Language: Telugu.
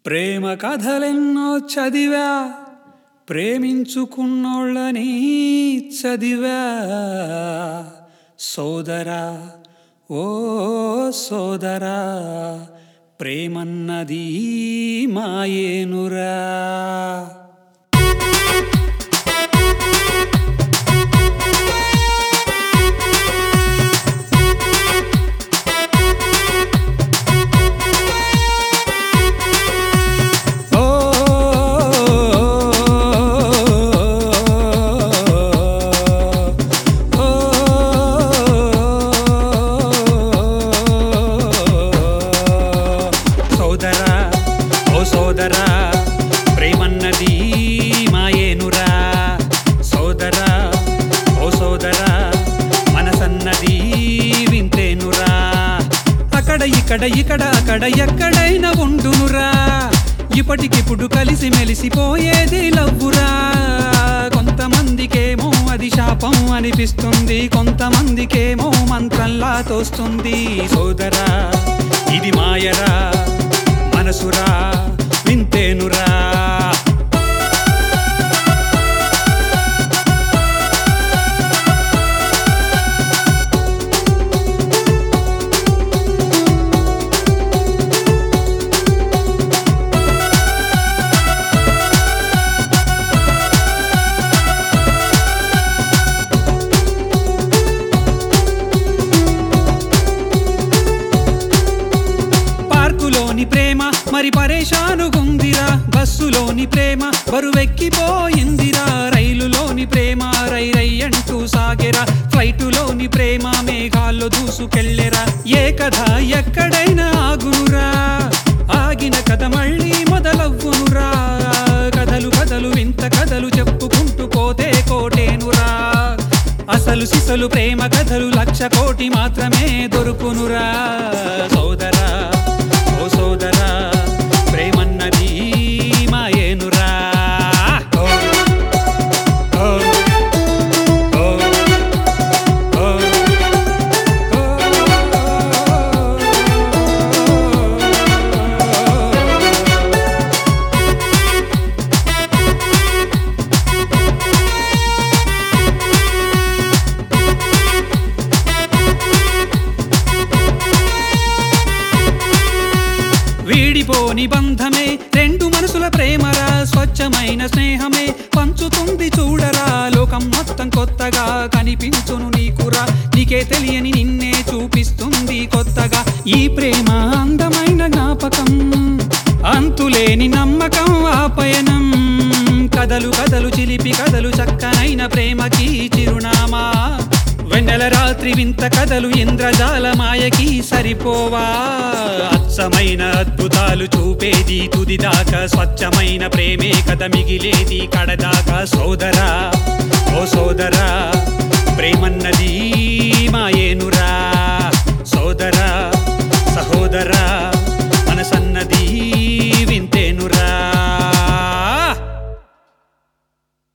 ప్రేమ కథలెన్నో చదివా ప్రేమించుకున్నోళ్ళని చదివా సోదరా ఓ సోదరా ప్రేమన్నది మాయేనురా ఓ ఓ సోదరా ఓ సోదరా ప్రేమన్నది మాయేనురా సోదరా ఓ సోదరా మనసన్నది వింతేనురా అక్కడ ఇక్కడ ఇక్కడ అక్కడ ఎక్కడైనా ఉండునురా ఇప్పటికిప్పుడు కలిసి మెలిసిపోయేది లవ్వురా కొంతమందికేమో అది శాపం అనిపిస్తుంది కొంతమందికేమో మంత్రంలా తోస్తుంది సోదరా ఇది మాయరా మనసురా వింతేనురా పార్కులోని ప్రేమ మరి పరేషానుగుందిరా బస్సులోని ప్రేమ బరువెక్కిపోయిందిరా రైలులోని ప్రేమ రై రై అంటూ సాగెరా ఫ్లైటులోని ప్రేమ మేఘాల్లో దూసుకెళ్ళెరా ఏ కథ ఎక్కడైనా ఆగునురా ఆగిన కథ మళ్ళీ మొదలవ్వునురా కథలు కథలు వింత కథలు చెప్పుకుంటూ పోతే కోటేనురా అసలు సిసలు ప్రేమ కథలు లక్ష కోటి మాత్రమే దొరుకునురా సోదరా ఓ సోదరా ప్రేమన్నది మాయేనురా ఓ, ఓ, ఓ, ఓ, ఓ. వీడిపోని బంధమే రెండు మనసుల ప్రేమరా స్వచ్ఛమైన స్నేహమే పంచుతుంది చూడరా లోకం మొత్తం కొత్తగా కనిపించును నీకురా నీకే తెలియని నిన్నే చూపిస్తుంది కొత్తగా ఈ ప్రేమ అందమైన జ్ఞాపకం అంతులేని నమ్మకం ఆ పయనం కథలు కథలు చిలిపి కథలు చక్కనైన ప్రేమకి చిరునామా వెన్నెల రాత్రి వింత కథలు ఇంద్రజాల మాయకి సరిపోవా అచ్చమైన అద్భుతాలు చూపేది తుదిదాకా స్వచ్ఛమైన ప్రేమే కథ మిగిలేది కడదాకా సోదరా ఓ సోదరా ప్రేమన్నది మాయేనురా